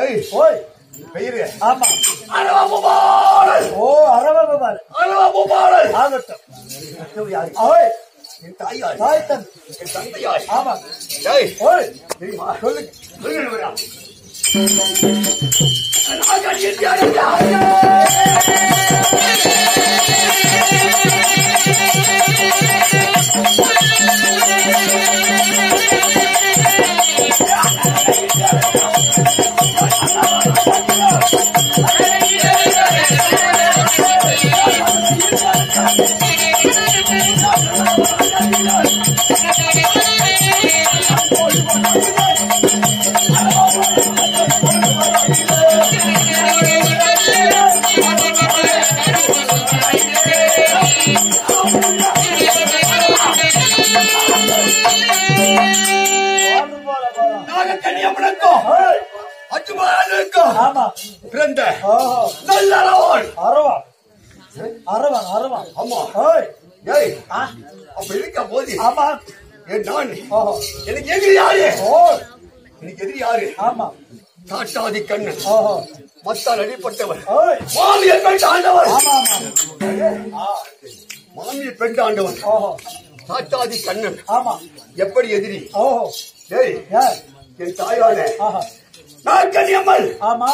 ஏய் ஓய் பெயரு ஆமா அலவபுபாலன் ஓ அரவபால் அலவபுபாலன் ஆகட்டும் மற்றவர் யாரு ஓய் என் தாயார் தாய் தன் என் தந்தையார் ஆமா ஏய் ஓய் தெரியுமா சொல்லுங்க சொல்லுங்க வரா நாங்கள் இந்தியாவில் வாழ்ந்து போல போலாம் நாங்கள் கன்னியம்மனுக்கும் ஓய் அச்சுமானுக்கும் ஆமா பிறந்த ஓஹோ நல்லவன் அரவான் அரவான் அரவான் ஆமா ஓய் ஏய் ஆ அப்ப இருக்க போது ஆமா என் நான் ஓஹோ எனக்கு எதிரி யாரு ஓய் எனக்கு எதிரி யாரு ஆமா காட்டாதி கண்ணன் ஓஹோ மத்தால் அடிப்பட்டவர் ஓய் மாமியர் பெண் ஆண்டவர் ஆமா ஆமா ஆ மாமியர் பெண் ஆண்டவர் ஓஹோ காட்டாதி கண்ணன் ஆமா எப்படி எதிரி ஓஹோ ஏய் ஏய் என் தாயான ஆஹா நான் கன்னியம்மல் ஆமா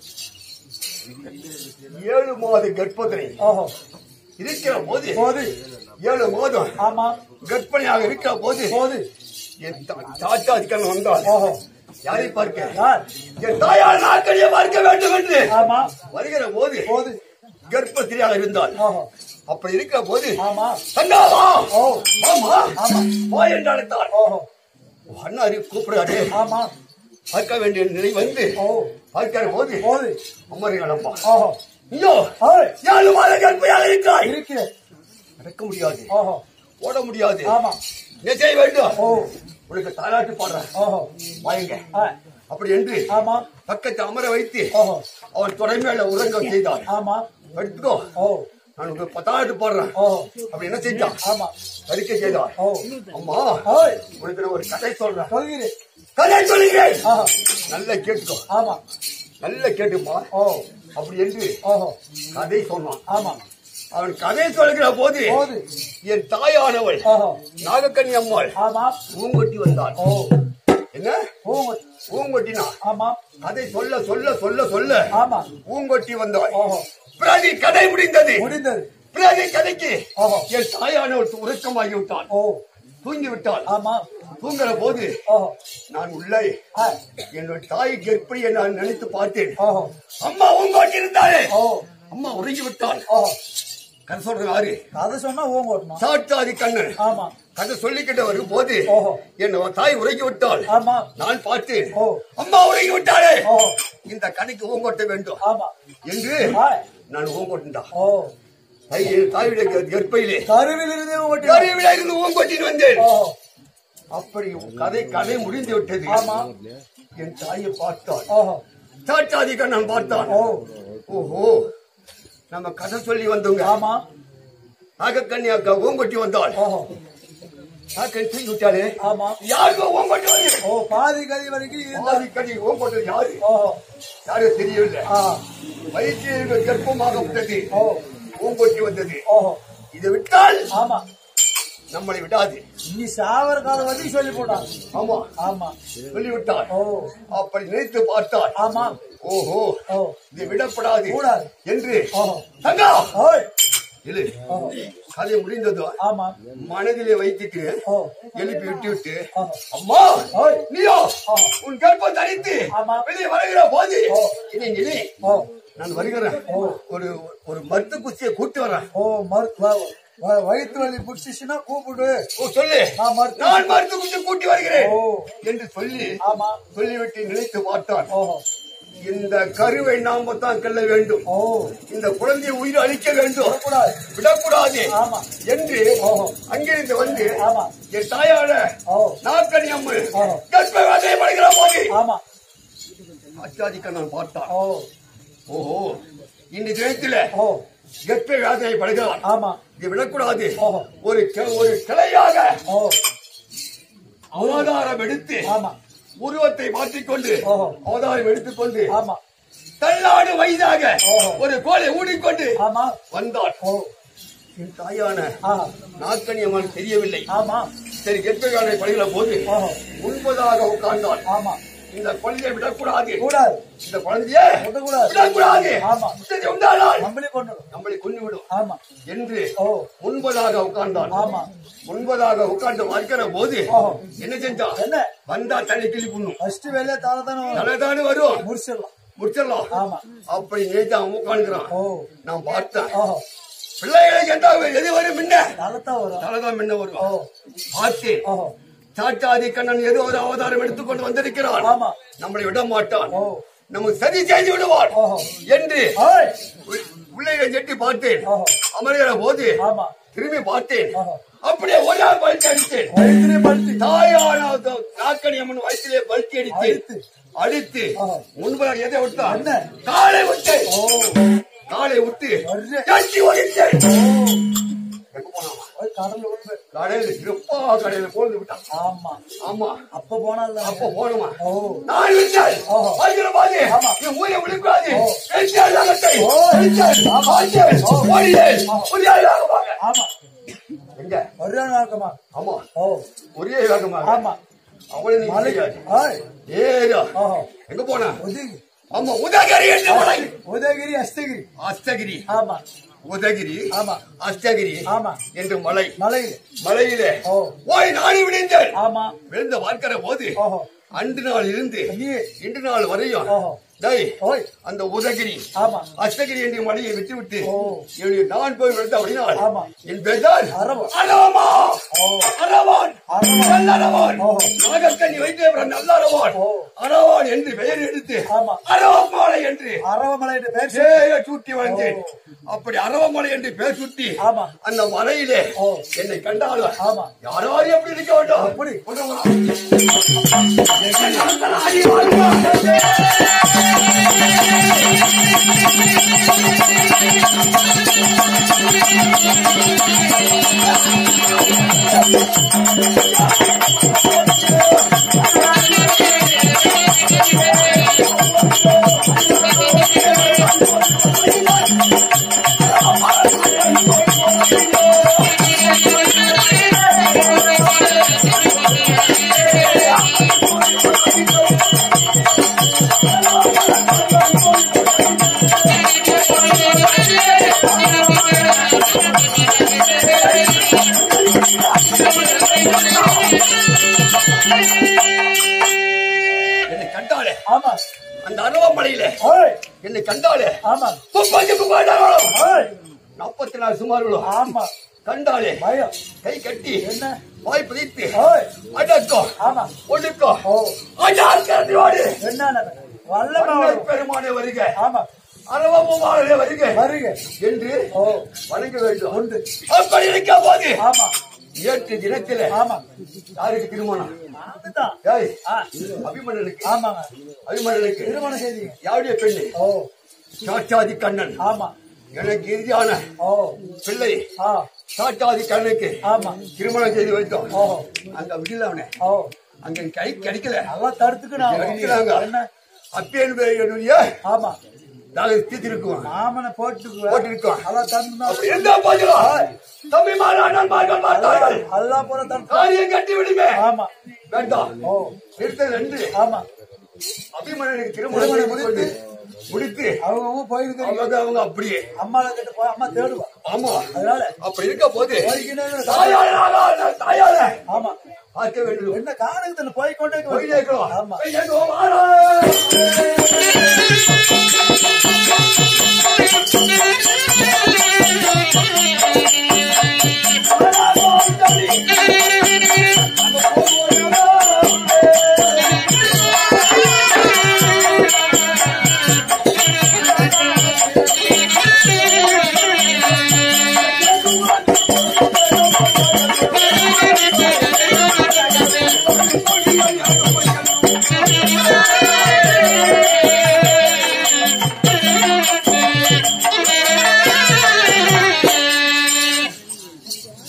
ஏழு மாத கர்ப்பத்தினை ஓஹோ இருக்கிற போது போது ஏழு மாதம் ஆமா கர்ப்பிணியாக இருக்கிற போது போது என் தா- தாத்தாதி கண்ணன் வந்தால் ஓஹோ யாரை பார்க்க யார் என் தாயார் நாட்களிலே பார்க்க வேண்டும் என்று ஆமா வருகிற போது போது கர்ப்பத்திரியாக இருந்தால் ஓஹோ அப்படி இருக்கிற போது ஆமா சண்டாவா ஓ ஆமா ஆமா வா என்று அழைத்தார் ஓஹோ அண்ணாரி கூப்பிடாரு ஆமா பார்க்க வேண்டிய நிலை வந்து ஓ பார்க்கிற போது போது அம்மாரிகளப்பா ஓஹோ ஐயோ ஓய் ஏழு மாத கர்ப்பையாக இருக்கிறாய் இருக்கிறேன் நடக்க முடியாது ஓஹோ ஓட முடியாது ஆமா என்ன செய்ய வேண்டும் ஓ உனக்கு தாலாட்டு பாடுறேன் ஓஹோ வாயுங்க ஆ அப்படி என்று ஆமா பக்கத்தை அமர வைத்து ஓஹோ அவன் தொடை மேல உறங்க செய்தார் ஆமா எடுத்துக்கோ ஓ நான் உங்களுக்கு பத்தாயிரத்து போடுறேன் ஓஹோ அப்படி என்ன செஞ்சான் ஆமா அறிக்கை செய்தார் ஓ அம்மா ஓய் உனக்கு நான் ஒரு கதை சொல்றேன் சொல்கிறேன் கதை சொல்லுகிறேன் ஆஹா நல்லா கேட்டுக்கோ ஆமா நல்லா கேட்டுப்பா ஓ அப்படி என்று ஓஹோ கதை சொன்னான் ஆமா அவன் கதை சொல்கிற போது போது என் தாயானவள் ஓஹோ நாகக்கண்ணி அம்மாள் ஆமா பூங்கொட்டி வந்தாள் ஓ என்ன ஓ பூங்கொட்டினா ஆமா கதை சொல்ல சொல்ல சொல்ல சொல்ல ஆமா பூங்கொட்டி வந்தாள் ஓஹோ பிரதி கதை முடிந்தது முடிந்தது பிரதி கதைக்கு ஓஹோ என் தாயானவள் உறக்கமாகி விட்டாள் ஓ தூங்கி விட்டாள் ஆமா தூங்குற போது ஓஹோ நான் உள்ளே ஆ என்னோட தாய் கர்ப்பிணியை நான் நினைத்து பார்த்தேன் ஓஹோ அம்மா பூங்கொட்டி இருந்தாளே ஓ அம்மா உறங்கி விட்டாள் ஓஹோ கதை சொல்றது யாரு கதை சொன்னா ஓங்க ஓட்டணும் சாட்டாதி கண்ணன் ஆமா கதை சொல்லிக்கிட்டு வரும் போது ஓஹோ. என் தாய் உறங்கி விட்டாள் ஆமா நான் பார்த்தேன் ஓ அம்மா உறங்கி விட்டாளே ஓஹோ இந்த கணக்கு ஓங்கொட்ட வேண்டும் ஆமா என்று ஆ நான் ஓங்கொட்டா ஓ தாயுடைய கர்ப்பையிலே கருவில் இருந்தே ஓட்டி கருவில இருந்து ஓங்கொட்டின்னு வந்தேன் ஓஹோ அப்படி கதை கதை முடிந்து விட்டது ஆமா என் தாயை பார்த்தாள் ஓஹோ சாட்டாதி கண்ணன் பார்த்தான் ஓ ஓஹோ நம்ம கதை சொல்லி வந்தோங்க ஆமா நாகக்கண்ணி அக்கா ஓங்கொட்டி வந்தாள் ஓஹோ நாகக்கண்ணி தூக்கி விட்டாளே ஆமா யாருக்கோ ஓங்கொட்டி வந்து ஓ பாதி கதி வரைக்கும் இருந்தா பாதிக்கடி ஓங்கொட்டது யாரு ஓஹோ யாரும் தெரியவில்லை ஆ வயிற்றில் கர்ப்பமாக விட்டது ஓ ஓங்கொட்டி வந்தது ஓஹோ இதை விட்டால் ஆமா நம்மளை விடாது நீ சாவர காலம் வரைக்கும் சொல்லி போட்டான் ஆமா ஆமா சொல்லிவிட்டாள் ஓ அப்படி நினைத்து பார்த்தாள் ஆமா ஓஹோ ஓ இதை விடப்படாது கூடாது. என்று ஓஹோ தங்கா ஓய் இல்லை ஓஹோ கதை முடிந்ததோ ஆமா மனதிலே வைத்துட்டு ஓ எழுப்பி விட்டு விட்டு ஓஹோ அம்மா ஓய் நீயோ ஓ. உன் கர்ப்பம் தரித்து ஆமா. வெளியே வருகிற போது ஓ. இனி இனி ஓ நான் வருகிறேன் ஓ. ஒரு ஒரு மருத்து குச்சியை கூட்டி வரேன் ஓ மருத்துவ வ- வயிற்று வலி பிடிச்சிச்சுன்னா கூப்பிடு ஓ சொல்லு நான் மருத்துவ நான் மருத்து குச்சி கூட்டி வருகிறேன் ஓ என்று சொல்லி ஆமா சொல்லிவிட்டு நினைத்து பார்த்தான் ஓஹோ இந்த கருவை நாம தான் கல்ல வேண்டும் ஓ இந்த குழந்தையை உயிர் அளிக்க வேண்டும் கூடாது விடக்கூடாது ஆமா என்று ஓஹோ. அங்கிருந்து வந்து ஆமா என் தாயார ஓ நாக்கணி அம்மு ஓஹோ. கர்ப்பவாதை படுகிற போது ஆமா அச்சாதி கண்ணன் பார்த்தான் ஓ ஓஹோ இந்த தினத்தில ஓ கர்ப்ப வேதனை படுகிறான் ஆமா இது விடக்கூடாது ஓஹோ. ஒரு கி- ஒரு கிளையாக ஓ அவதாரம் எடுத்து ஆமா உருவத்தை மாற்றிக்கொண்டு ஓஹோ. அவதாரம் எடுத்துக்கொண்டு ஆமா தள்ளாடு வயதாக ஓஹோ. ஒரு கோலை ஊடிக்கொண்டு ஆமா வந்தாள் ஓ என் தாயான ஆ நாக்கணி அம்மன் தெரியவில்லை ஆமா சரி கெட்டகானை படுகிற போது ஓஹோ முன்பதாக உட்கார்ந்தாள் ஆமா இந்த குழந்தையை விடக்கூடாது கூடாது இந்த குழந்தைய விடக்கூடாது. விடக்கூடாது ஆமா. சரி, உண்டானால் நம்மளே கொண்டுடும் நம்மளை கொண்டு விடும் ஆமா என்று ஓ முன்பதாக உட்கார்ந்தான் ஆமா முன்பதாக உட்கார்ந்து பார்க்கிற போது ஓஹோ. என்ன செஞ்சான் என்ன வந்தா தலை கிளி புண்ணும் ஃபர்ஸ்ட் வேலையா தானே தானே தலைதானே வரும் முடிச்சிடலாம் முடிச்சிடலாம் ஆமா அப்படி நேற்று அவன் உட்காந்துக்கிறான் ஓ நான் பார்த்தேன் ஓஹோ பிள்ளைகளுக்கு எந்த எது வரும் முன்ன தலைத்தான் வரும் தலைதான் முன்ன ஓ வரும் பார்த்தேன் ஓஹோ சாட்டாதி கண்ணன் ஏதோ ஒரு அவதாரம் எடுத்துக்கொண்டு வந்திருக்கிறான் ஆமா நம்மளை விட மாட்டான் ஓ நமக்கு சதி செய்து விடுவான் ஓஹோ என்று ஓய் உ- பிள்ளைகளை செட்டி பார்த்தேன் ஓஹோ அமர்கிற போது ஆமா திரும்பி பார்த்தேன் ஓஹோ அப்படியே ஒரு நாள் பல்ட்டி அடித்தேன் வயிற்றுலயே படுத்து தாயான நாக்கணி அம்மன் வயிற்றிலே பல்ட்டி அடித்து அடித்து. அடித்து ஆஹா. முன்பதாக எதை விட்டா என்ன? காலை விட்டு ஓ காலை விட்டு வர்ற. கட்டி ஓடிட்டேன் எங்க போனாமா ஓய் கடல்ல விழுந்து கடையில சிறப்பா கடையில போந்து விட்டான் ஆமா ஆமா அப்ப போனால் அப்ப போனோமா ஓ நான் விட்டால் ஆஹா. ஆகிற பாதி ஆமா. நீ ஊரை விழுக்காது ஓ. எரிச்சால் நகத்தை ஓ. எரிச்சால் ஆமா. ஆய்ச்சால் ஓ. ஓடியேல் ஆமா. ஒரே வேகமாக ஆமா எங்க ஒரே நாக்கமா ஆமா ஓ ஒரே வேகமாக ஆமா அவளை நீ மலை செய்யாது. ஓய் ஏதா ஓஹோ எங்க போன உதயகிரி ஆமா உதகிரி என்று மலை உதயகிரி அஸ்தகிரி அஸ்தகிரி ஆமா உதகிரி ஆமா அஸ்தகிரி ஆமா என்று மலை மலையில் மலையிலே ஓ ஓய் நாடி விழுந்தேன் ஆமா விழுந்த வாழ்க்கிற போது ஓஹோ அன்று நாள் இருந்து நீ இன்று நாள் வரையும் ஓஹோ டேய் ஓய் அந்த உதகிரி ஆமா அஸ்தகிரி என்ற மலையை விட்டு விட்டு ஓ. என்னுடைய நான் போய் விழுந்த அப்படின்னா ஆமா. என் பேர்தான் அரவம். அரவமா ஓ அரவான் அரவம். நல்ல அரவான் ஓ. நாகக்கண்ணி வைத்தேவரன் நல்ல அரவான் ஓ. அரவான் என்று பெயர் எடுத்து ஆமா. அரவமாலை என்று அரவமலை என்று பேர் சொல்லி- பேரை சுட்டி வந்தேன் அப்படி அரவமலை என்று பேர் சுட்டி ஆமா. அந்த மலையிலே ஓ. என்னை கண்டாலும் ஆமா யாராவது எப்படி இருக்க வேண்டும் எப்படி? என்னை கண்டாலே ஆமா அந்த அரவமலையில ஓய் என்னை கண்டாலே ஆமா முப்பத்தி முப்பதாயிரம் ஓய் நாற்பத்தி நாலு சுமார்களும் ஆமா கண்டாலே பயம் கை கட்டி என்ன வாய் பிடித்து ஓய் அடக்கோ ஆமா ஒடுக்கோ ஓ அஜாக்கிரதையோடு என்ன வல்லமா வல்லமை பெருமானே வருக ஆமா அரவமுமானே வருக வருக என்று ஓ வணங்க வேண்டும் உண்டு அப்படி இருக்க போது ஆமா நேற்று தினத்தில ஆமா யாருக்கு திருமணம் அதுதான் ஏய் ஆ, அபிமன்னனுக்கு ஆமாங்க அபிமன்னனுக்கு திருமணம் செய்தீங்க யாருடைய பெண்ணு ஓ சாட்சாதி கண்ணன் ஆமா எனக்கு இறுதியான ஓ பிள்ளை ஆ சாட்சாதி கண்ணனுக்கு ஆமா திருமணம் செய்து வைத்தோம் ஓ அங்க விடல அவனை ஓ அங்க கை கிடைக்கல நல்லா தடுத்துக்கணும் அடிக்கிறாங்க என்ன அப்பேன் என்னுடைய ஆமா நாளை தீர்த்திருக்குவான் மாமனை போட்டு போட்டிருக்கோம். நல்லா தந்து அப்படி இருந்தா போதும் தம்பி அண்ணன்மார்கள் பார்த்தார்கள் அல்லா போல தடுத்து காரியம் கட்டி விடுமே ஆமா வேண்டாம் ஓ நிறுத்தல் என்று ஆமா அபிமன்னனுக்கு திருமணம் திருமணம் முடித்து முடித்து அவங்க அவங்க போயிருக்க அவங்க அவங்க அப்படியே அம்மாவை கிட்ட போய் அம்மா தேடுவா ஆமா அதனால அப்படி இருக்க போது போய்க்கினே தாயாள தாயாள ஆமா பார்க்க வேண்டும் என்ன காரணத்துல போய்கொண்டே போய் கேட்கிறோம் ஆமா போய் கேட்கிறோம் வாடா. வாடா, போய் தம்பி.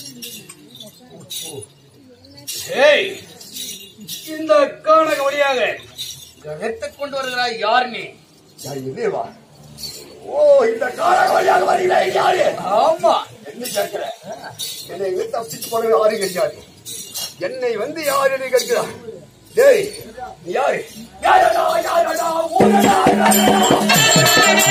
ஏய் இந்த காணக வழியாக எடுத்துக் கொண்டு வருகிறாய் யார் நீ யார் இல்லையவா ஓ இந்த கால வழியாக வருகிறேன் யாரு ஆமா என்ன கேட்கிற என்னை எங்க தப்பிச்சு போன யாரு கேட்காது என்னை வந்து யாரு என்று கேட்கிறார் டேய் நீ யாரு யாரடா யாரடா ஊரடா யாரடா?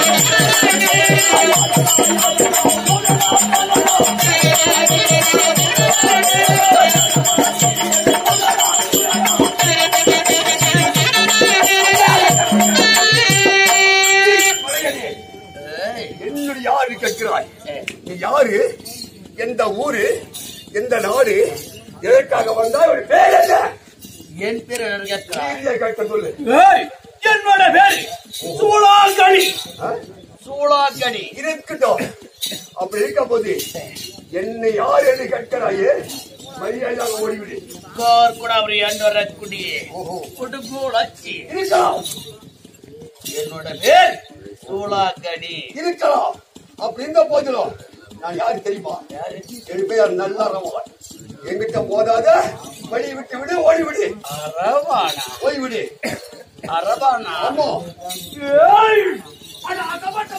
மலையனே, ஏய், என்னுடைய யாரு கேட்கிறாய் நீ யாரு எந்த ஊரு எந்த நாடு எதற்காக வந்தாய் ஒரு பேர் என்ன என் பேர் என்ன கேட்கிறாய் நீயே கேட்க சொல்லு ஏய், என்னோட பேரு சூளாங்கனி ஆ? சூளாங்கனி இருக்கட்டும் அப்படி இருக்க போது என்னை யார் என்று கேட்கிறாயே மரியாதையாக ஓடிவிடு கார் கூட அவர் என்னோட குடியே ஓஹோ குடுகுளச்சி இருக்கலாம் என்னோட பேர் சூளாங்கனி இருக்கலாம் அப்படி இருந்த போதிலும் நான் யாரு தெரியுமா என் பெயர் நல்லறவன் எங்கிட்ட போதாத வழி விட்டு விடு ஓடிவிடு அரவானா ஓய்விடு அரவானா ஆமா ஏய், அட அகப்பட்ட